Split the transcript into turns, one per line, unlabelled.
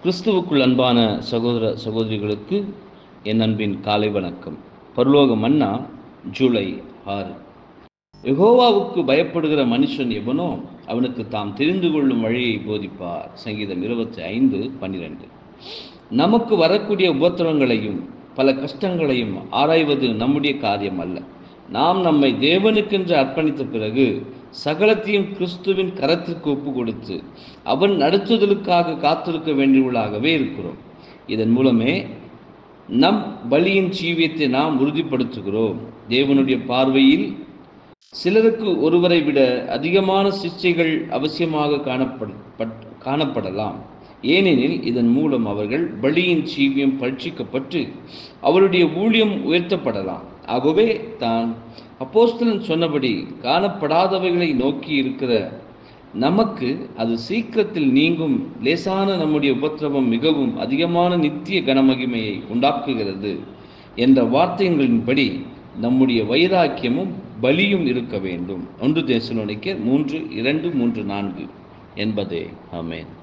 கிறிஸ்துவுக்குள் அன்பான சகோதர சகோதரிகளுக்கு என் அன்பின் காலை வணக்கம் பரலோக மன்னா ஜூலை ஆறு யெகோவாவுக்கு பயப்படுகிற மனுஷன் எவனோ அவனுக்கு தாம் தெரிந்து கொள்ளும் வழியை போதிப்பார் சங்கீதம் இருபத்தி ஐந்து பன்னிரெண்டு நமக்கு வரக்கூடிய உபத்திரவங்களையும் பல கஷ்டங்களையும் ஆராய்வது நம்முடைய காரியம் அல்ல நாம் நம்மை தேவனுக்கென்று அர்ப்பணித்த பிறகு சகலத்தையும் கிறிஸ்துவின் கரத்திற்கு ஒப்பு கொடுத்து அவன் நடத்துதலுக்காக காத்திருக்க வேண்டியவர்களாகவே இருக்கிறோம் இதன் மூலமே நம் பலியின் ஜீவியத்தை நாம் உறுதிப்படுத்துகிறோம் தேவனுடைய பார்வையில் சிலருக்கு ஒருவரை விட அதிகமான சிக்ஷைகள் அவசியமாக காணப்பட காணப்படலாம் ஏனெனில் இதன் மூலம் அவர்கள் பலியின் ஜீவியம் பரீட்சிக்கப்பட்டு அவருடைய ஊழியம் உயர்த்தப்படலாம் ஆகவே தான் அப்போஸ்தலன் சொன்னபடி காணப்படாதவைகளை நோக்கி இருக்கிற நமக்கு அது சீக்கிரத்தில் நீங்கும் லேசான நம்முடைய உபத்திரவம் மிகவும் அதிகமான நித்திய கனமகிமையை உண்டாக்குகிறது என்ற வார்த்தைகளின்படி நம்முடைய வைராக்கியமும் பலியும் இருக்க வேண்டும் ஒன்று தேசனோனிக்க மூன்று இரண்டு மூன்று நான்கு என்பதே ஆமேன்